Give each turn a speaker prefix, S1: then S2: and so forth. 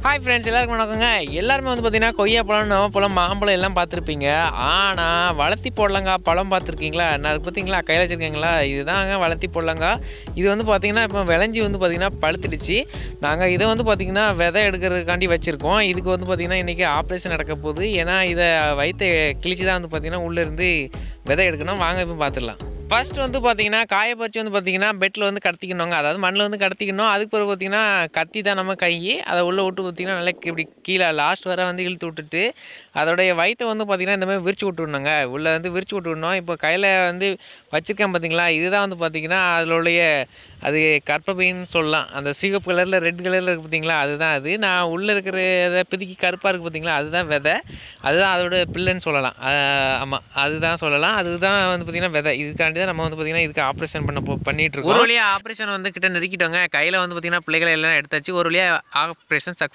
S1: hi friends எல்லாருக்கும் வணக்கங்க எல்லாருமே வந்து பார்த்தீங்கன்னா கொய்யாப்பழம் நவப்பழம் மாம்பழம் எல்லாம் பார்த்துருப்பீங்க ஆனால் வளர்த்தி போடலங்கா பழம் பார்த்துருக்கீங்களா நான் அதுக்கு பார்த்தீங்களா கையில் வச்சுருக்கீங்களா இதுதாங்க வளர்த்தி போடலங்கா இது வந்து பார்த்தீங்கன்னா இப்போ விளைஞ்சி வந்து பார்த்தீங்கன்னா பழுத்துடுச்சு நாங்கள் இதை வந்து பார்த்தீங்கன்னா விதை எடுக்கிறதுக்காண்டி வச்சுருக்கோம் இதுக்கு வந்து பார்த்தீங்கன்னா இன்றைக்கி ஆப்ரேஷன் நடக்க போகுது ஏன்னா இதை வயிற்று கிழிச்சு தான் வந்து பார்த்தீங்கன்னா உள்ளேருந்து விதை எடுக்கணும் வாங்க இப்போ பார்த்துடலாம் ஃபர்ஸ்ட் வந்து பார்த்தீங்கன்னா காய பறிச்சு வந்து பார்த்தீங்கன்னா பெட்டில் வந்து கடத்திக்கணுங்க அதாவது மண்ணில் வந்து கடத்திக்கணும் அதுக்கு பிறகு பார்த்தீங்கன்னா கத்தி தான் நம்ம கை அதை உள்ளே விட்டு பார்த்தீங்கன்னா நல்லா இப்படி கீழே லாஸ்ட் வரை வந்து இழுத்து விட்டுட்டு அதோடைய வயிற்றை வந்து பார்த்தீங்கன்னா இந்த மாதிரி விரிச்சு விட்டுடணுங்க உள்ளே வந்து விரிச்சு விட்டுடணும் இப்போ கையில் வந்து வச்சுருக்கேன் பார்த்தீங்களா இதுதான் வந்து பார்த்தீங்கன்னா அதனுடைய அது கற்பப்பைன்னு சொல்லலாம் அந்த சிவப்பு கலரில் ரெட் கலரில் இருக்குது பார்த்தீங்களா அதுதான் அது நான் உள்ளே இருக்கிற இதை பிதுக்கி கருப்பாக இருக்குது பார்த்தீங்களா அதுதான் விதை அதுதான் அதோட பில்லுன்னு சொல்லலாம் ஆமாம் அதுதான் சொல்லலாம் அதுதான் வந்து பார்த்தீங்கன்னா விதை இதுக்காண்டி தான் நம்ம வந்து பார்த்தீங்கன்னா இதுக்கு ஆப்ரேஷன் பண்ண போ பண்ணிட்டு இருக்கோம் ஒரு வழியாக ஆப்ரேஷன் வந்து கிட்ட நெருக்கிட்டோங்க கையில் வந்து பார்த்தீங்கன்னா பிள்ளைகளை எல்லாம் எடுத்தாச்சு ஒரு வழியாக ஆப்ரேஷன் சக்ஸஸ்